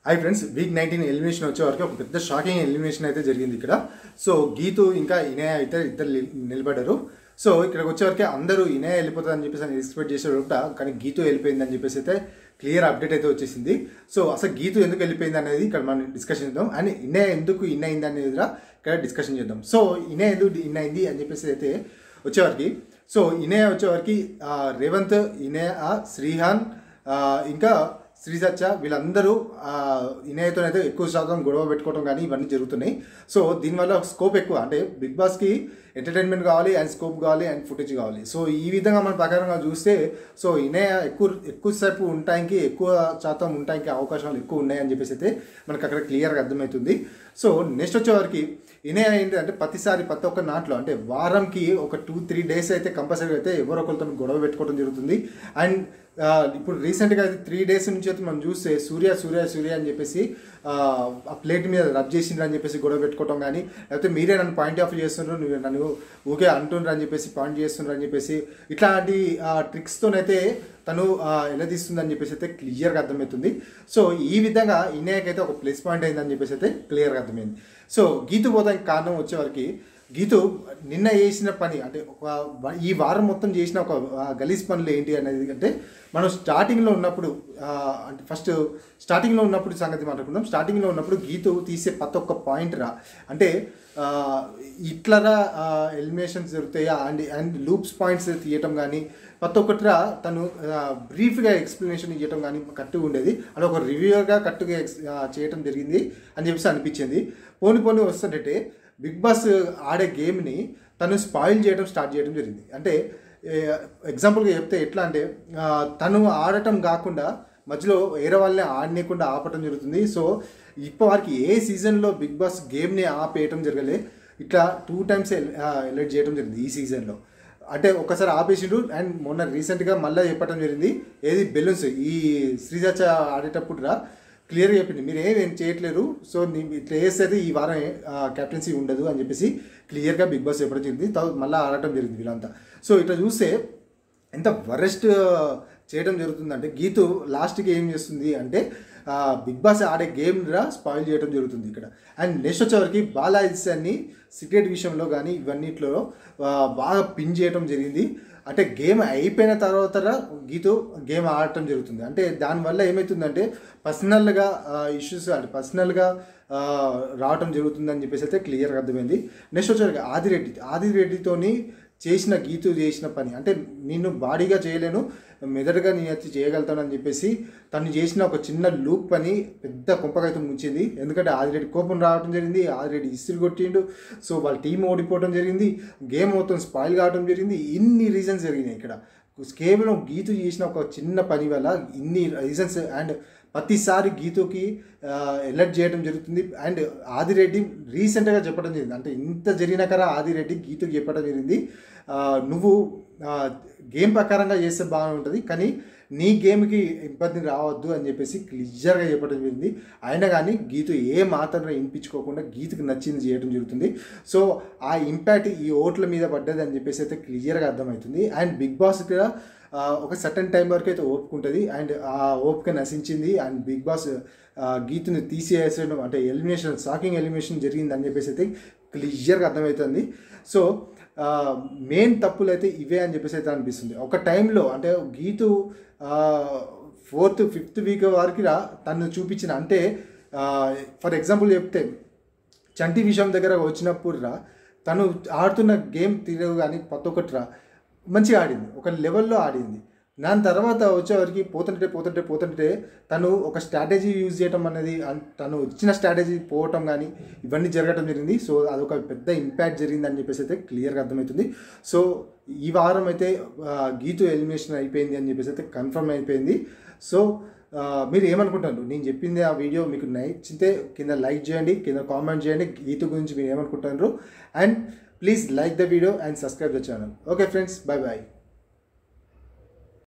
hi friends week nineteen elimination వచ్చే వరకు ఒక పెద్ద షాకింగ్ ఎలిమినేషన్ అయితే జరిగింది ఇక్కడ సో గీతు ఇంకా ఇనయ అయితే ఇద్దరు నిల్- నిలబడ్డారు సో ఇక్కడికి వచ్చేవరకు అందరూ ఇనయ వెళ్ళిపోతుందని చెప్పేసి అని ఎక్స్పెక్ట్ చేసేట కానీ గీతు వెళ్ళిపోయిందని చెప్పేసి అయితే క్లియర్ అప్డేట్ అయితే వచ్చేసింది సో అసలు గీతు ఎందుకు వెళ్ళిపోయింది అనేది ఇక్కడ మనం డిస్కషన్ చేద్దాం అండ్ ఇనయ ఎందుకు ఇన్ అయింది అనేది కూడా ఇక్కడ డిస్కషన్ చేద్దాం సో ఇనయ ఎందుకు ఇన్ అయింది అని చెప్పేసి అయితే వచ్చేవరకు సో ఇనయ వచ్చేవరకు ఆ, రేవంత్ ఇనయ శ్రీహాన్ ఆ, ఇంకా శ్రీసచ్చ వీళ్ళందరూ ఇనయతో అయితే ఎక్కువ శాతం గొడవ పెట్టుకోవడం కానీ ఇవన్నీ జరుగుతున్నాయి సో దీనివల్ల స్కోప్ ఎక్కువ అంటే బిగ్ బాస్కి ఎంటర్టైన్మెంట్ కావాలి అండ్ స్కోప్ కావాలి అండ్ ఫుటేజ్ కావాలి సో ఈ విధంగా మన ప్రకారంగా చూస్తే సో ఇనయ ఎక్కువ ఎక్కువసేపు ఉండటానికి ఎక్కువ శాతం ఉండటానికి అవకాశాలు ఎక్కువ ఉన్నాయని చెప్పేసి అయితే మనకు అక్కడ క్లియర్గా అర్థమవుతుంది సో నెక్స్ట్ వచ్చేవారికి ఇనే ఏంటి అంటే ప్రతిసారి ప్రతి ఒక్క నాట్లో అంటే వారంకి ఒక టూ త్రీ డేస్ అయితే కంపల్సరీ అయితే ఎవరో ఒకరితో గొడవ పెట్టుకోవడం జరుగుతుంది అండ్ ఆ, ఇప్పుడు రీసెంట్గా త్రీ డేస్ నుంచి అయితే మనం చూస్తే సూర్య సూర్య సూర్య అని చెప్పేసి ఆ, ఆ ప్లేట్ మీద రబ్ చేసిండ్రు అని చెప్పేసి గొడవ పెట్టుకోవడం కానీ లేకపోతే మీరే నన్ను పాయింట్ ఆఫ్ చేస్తుండ్రు నువ్వు నన్ను ఊకే అంటుండ్రు అని చెప్పేసి పాయింట్ చేస్తుండ్రు అని చెప్పేసి ఇట్లాంటి ట్రిక్స్తోనైతే తను ఎలా తీస్తుందని చెప్పేసి అయితే క్లియర్గా అర్థమవుతుంది సో ఈ విధంగా ఇన్నయ్యకైతే ఒక ప్లస్ పాయింట్ అయిందని చెప్పేసి అయితే క్లియర్గా అర్థమైంది సో గీతు పోతానికి కారణం వచ్చేవరకు గీతు నిన్న చేసిన పని అంటే ఒక వ- ఈ వారం మొత్తం చేసిన ఒక ఆ, గలీజ్ పనులు ఏంటి అనేది అంటే మనం స్టార్టింగ్లో ఉన్నప్పుడు ఆ, అంటే ఫస్ట్ స్టార్టింగ్లో ఉన్నప్పుడు సంగతి మాట్లాడుకుందాం స్టార్టింగ్లో ఉన్నప్పుడు గీతు తీసే ప్రతి ఒక్క పాయింట్ రా అంటే ఆ, ఇట్లరా ఎలిమినేషన్స్ జరుగుతాయా అండ్ అండ్ లూప్స్ పాయింట్స్ తీయటం కానీ ప్రతి ఒక్కటిరా తను బ్రీఫ్గా ఎక్స్ప్లెనేషన్ ఇవ్వటం కానీ కట్టుగా ఉండేది అది ఒక రివ్యూగా కట్టుగా ఎక్స్ ఆ, చేయటం జరిగింది అని చెప్పేసి అనిపించింది పోని పోని వస్తుంటే బిగ్ బాస్ ఆడే గేమ్ని తను స్పాయిల్ చేయడం స్టార్ట్ చేయడం జరిగింది అంటే ఎగ్జాంపుల్గా చెప్తే ఎట్లా అంటే ఆ, తను ఆడటం కాకుండా మధ్యలో వేరే వాళ్ళని ఆడనీయకుండా ఆపటం జరుగుతుంది సో ఇప్పటి వరకు ఏ సీజన్లో బిగ్ బాస్ గేమ్ని ఆపేయటం జరగలే ఇట్లా టూ టైమ్స్ ఎలర్ట్ చేయడం జరిగింది ఈ సీజన్లో అంటే ఒకసారి ఆపేసిండు అండ్ మొన్న రీసెంట్గా మళ్ళీ చెప్పడం జరిగింది ఏది బెలూన్స్ ఈ శ్రీజాచ ఆడేటప్పుడు రా క్లియర్గా చెప్పింది మీరు ఏం ఏం చేయట్లేరు సో నీ- ఇట్లా వేస్తే ఈ వారం కెప్టెన్సీ ఉండదు అని చెప్పేసి క్లియర్గా బిగ్ బాస్ చెప్పడం జరిగింది తర్వాత మళ్ళీ ఆడటం జరిగింది వీళ్ళంతా సో ఇట్లా చూస్తే ఎంత వరెస్ట్ చేయడం జరుగుతుందంటే గీతు లాస్ట్కి ఏం చేస్తుంది అంటే ఆ, బిగ్ బాస్ ఆడే గేమ్ రా స్పాయిల్ చేయడం జరుగుతుంది ఇక్కడ అండ్ నెక్స్ట్ వచ్చేవరకు బాలాజిస్యాన్ని సీక్రెట్ విషయంలో కానీ ఇవన్నిట్లో ఆ, బాగా పిన్ చేయడం జరిగింది అంటే గేమ్ అయిపోయిన తర్వాత రా గీతు గేమ్ ఆడటం జరుగుతుంది అంటే దానివల్ల ఏమవుతుందంటే పర్సనల్గా ఇష్యూస్ అంటే పర్సనల్గా రావటం జరుగుతుందని చెప్పేసి అయితే క్లియర్గా అర్థమైంది నెక్స్ట్ వచ్చేసరికి ఆదిరెడ్డి ఆదిరెడ్డితోని చేసిన గీతు చేసిన పని అంటే నిన్ను బాడీగా చేయలేను మెదడుగా నేను వచ్చి చేయగలుగుతానని చెప్పేసి తను చేసిన ఒక చిన్న లూప్ పని పెద్ద కుంపకైతే ముంచింది ఎందుకంటే ఆదిరెడ్డి కోపం రావడం జరిగింది ఆదిరెడ్డి ఇస్త్రీ కొట్టిండు సో వాళ్ళ టీం ఓడిపోవడం జరిగింది గేమ్ మొత్తం స్పాయిల్ కావడం జరిగింది ఇన్ని రీజన్స్ జరిగినాయి ఇక్కడ కేవలం గీతు చేసిన ఒక చిన్న పని వల్ల ఇన్ని రీజన్స్ అండ్ ప్రతిసారి గీతుకి ఎలర్ట్ చేయడం జరుగుతుంది అండ్ ఆదిరెడ్డి రీసెంట్గా చెప్పడం జరిగింది అంటే ఇంత జరిగినాకరా ఆదిరెడ్డి గీతుకి చెప్పడం జరిగింది ఆ, నువ్వు గేమ్ ప్రకారంగా చేస్తే బాగుంటుంది కానీ నీ గేమ్కి ఇబ్బంది రావద్దు అని చెప్పేసి క్లియర్గా చెప్పడం జరిగింది అయినా కానీ గీతు ఏ మాత్రం వినిపించుకోకుండా గీతుకి నచ్చింది చేయడం జరుగుతుంది సో ఆ ఇంపాక్ట్ ఈ ఓట్ల మీద పడ్డది అని చెప్పేసి అయితే క్లియర్గా అర్థమవుతుంది అండ్ బిగ్ బాస్ కూడా ఆ, ఒక సర్టన్ టైం వరకు అయితే ఓపుకుంటుంది అండ్ ఆ ఓపిక నశించింది అండ్ బిగ్ బాస్ ఆ, గీతుని తీసేసేయడం అంటే ఎలిమినేషన్ షాకింగ్ ఎలిమినేషన్ జరిగింది అని చెప్పేసి అయితే క్లియర్గా అర్థమవుతుంది సో మెయిన్ తప్పులు అయితే ఇవే అని చెప్పేసి అయితే అనిపిస్తుంది ఒక టైంలో అంటే గీతు ఫోర్త్ ఫిఫ్త్ వీక్ వరకు రా తను చూపించిన అంటే ఫర్ ఎగ్జాంపుల్ చెప్తే చంటి విషయం దగ్గర వచ్చినప్పుడు రా తను ఆడుతున్న గేమ్ తీరు కానీ ప్రతి ఒక్కటి రా మంచిగా ఆడింది ఒక లెవెల్లో ఆడింది దాని తర్వాత వచ్చేవరకు పోతుంటే పోతుంటే పోతుంటే తను ఒక స్ట్రాటజీ యూజ్ చేయడం అనేది అన్- తను ఇచ్చిన స్ట్రాటజీ పోవటం కానీ ఇవన్నీ జరగడం జరిగింది సో అదొక పెద్ద ఇంపాక్ట్ జరిగింది అని చెప్పేసి అయితే క్లియర్గా అర్థమవుతుంది సో ఈ వారం అయితే ఆ, గీతు ఎలిమినేషన్ అయిపోయింది అని చెప్పేసి అయితే కన్ఫర్మ్ అయిపోయింది సో ఆ, మీరు ఏమనుకుంటారు నేను చెప్పింది ఆ వీడియో మీకు నచ్చితే కింద లైక్ చేయండి కింద కామెంట్ చేయండి గీతు గురించి మీరు ఏమనుకుంటున్నారు and please like the video and subscribe the channel okay friends bye bye